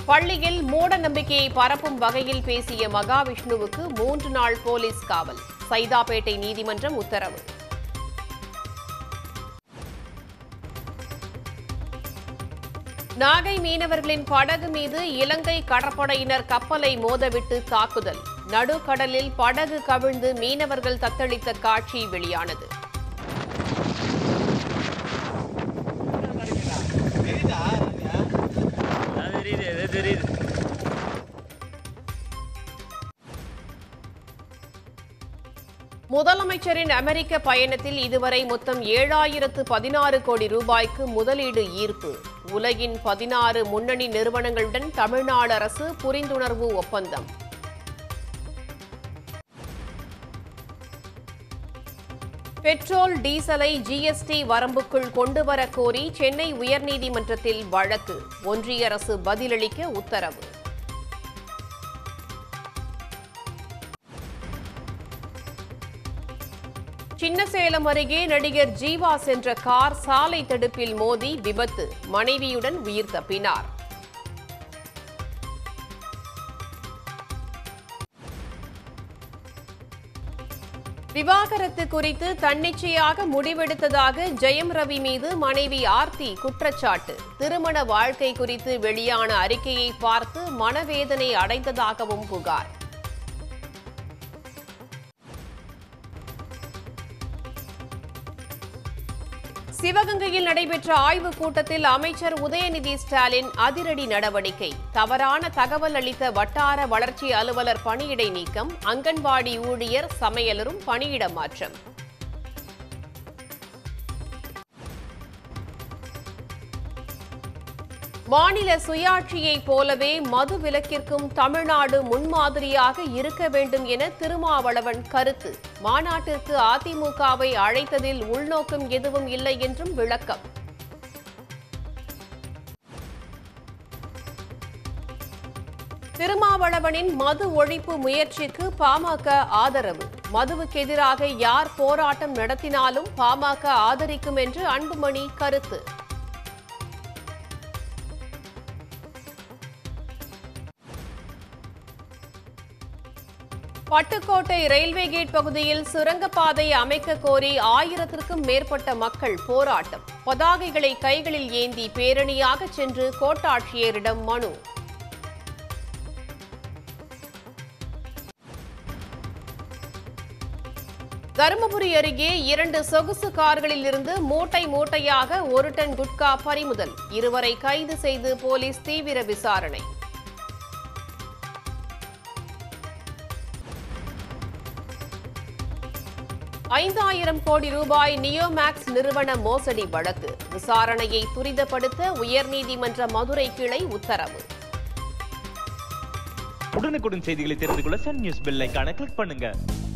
பள்ளியில் மூட நம்பிக்கையை பரப்பும் வகையில் பேசிய மகாவிஷ்ணுவுக்கு மூன்று நாள் போலீஸ் காவல் சைதாப்பேட்டை நீதிமன்றம் உத்தரவு நாகை மீனவர்களின் படகு மீது இலங்கை கடற்படையினர் கப்பலை மோதவிட்டு தாக்குதல் நடுக்கடலில் படகு கவிழ்ந்து மீனவர்கள் தத்தளித்த காட்சி வெளியானது அது தெரியுது அது தெரியுது முதலமைச்சரின் அமெரிக்க பயணத்தில் இதுவரை மொத்தம் ஏழாயிரத்து பதினாறு கோடி ரூபாய்க்கு முதலீடு ஈர்ப்பு உலகின் பதினாறு முன்னணி நிறுவனங்களுடன் தமிழ்நாடு அரசு புரிந்துணர்வு ஒப்பந்தம் பெட்ரோல் டீசலை ஜிஎஸ்டி வரம்புக்குள் கொண்டுவர கோரி சென்னை உயர்நீதிமன்றத்தில் வழக்கு ஒன்றிய அரசு பதிலளிக்க உத்தரவு சின்னசேலம் அருகே நடிகர் ஜீவா சென்ற கார் சாலை தடுப்பில் மோதி விபத்து மனைவியுடன் உயிர் தப்பினார் விவாகரத்து குறித்து தன்னிச்சையாக முடிவெடுத்ததாக ஜெயம் ரவி மீது மனைவி ஆர்த்தி குற்றச்சாட்டு திருமண வாழ்க்கை குறித்து வெளியான அறிக்கையை பார்த்து மனவேதனை அடைந்ததாகவும் புகார் சிவகங்கையில் நடைபெற்ற ஆய்வுக் கூட்டத்தில் அமைச்சர் உதயநிதி ஸ்டாலின் அதிரடி நடவடிக்கை தவறான தகவல் அளித்த வட்டார வளர்ச்சி அலுவலர் பணியிடை நீக்கம் அங்கன்வாடி ஊழியர் சமையலரும் பணியிட மாற்றம் மாநில சுயாட்சியைப் போலவே மது விலக்கிற்கும் தமிழ்நாடு முன்மாதிரியாக இருக்க வேண்டும் என திருமாவளவன் கருத்து மாநாட்டிற்கு அதிமுகவை அழைத்ததில் உள்நோக்கம் எதுவும் இல்லை என்றும் விளக்கம் திருமாவளவனின் மது ஒழிப்பு முயற்சிக்கு பாமக ஆதரவு மதுவுக்கு எதிராக யார் போராட்டம் நடத்தினாலும் பாமக ஆதரிக்கும் என்று அன்புமணி கருத்து பட்டுக்கோட்டை ரயில்வே கேட் பகுதியில் சுரங்கப்பாதை அமைக்க கோரி ஆயிரத்திற்கும் மேற்பட்ட மக்கள் போராட்டம் பதாகைகளை கைகளில் ஏந்தி பேரணியாக சென்று கோட்டாட்சியரிடம் மனு தருமபுரி அருகே இரண்டு சொகுசு கார்களில் இருந்து மூட்டை மூட்டையாக ஒரு டன் குட்கா பறிமுதல் இருவரை கைது செய்து போலீஸ் தீவிர விசாரணை ஐந்தாயிரம் கோடி ரூபாய் நியோமேக்ஸ் நிறுவன மோசடி வழக்கு விசாரணையை துரிதப்படுத்த உயர்நீதிமன்ற மதுரை கிளை உத்தரவு உடனுக்குடன் செய்திகளை தெரிந்து கொள்ள சன் நியூஸ் பெல் ஐகானை கிளிக் பண்ணுங்க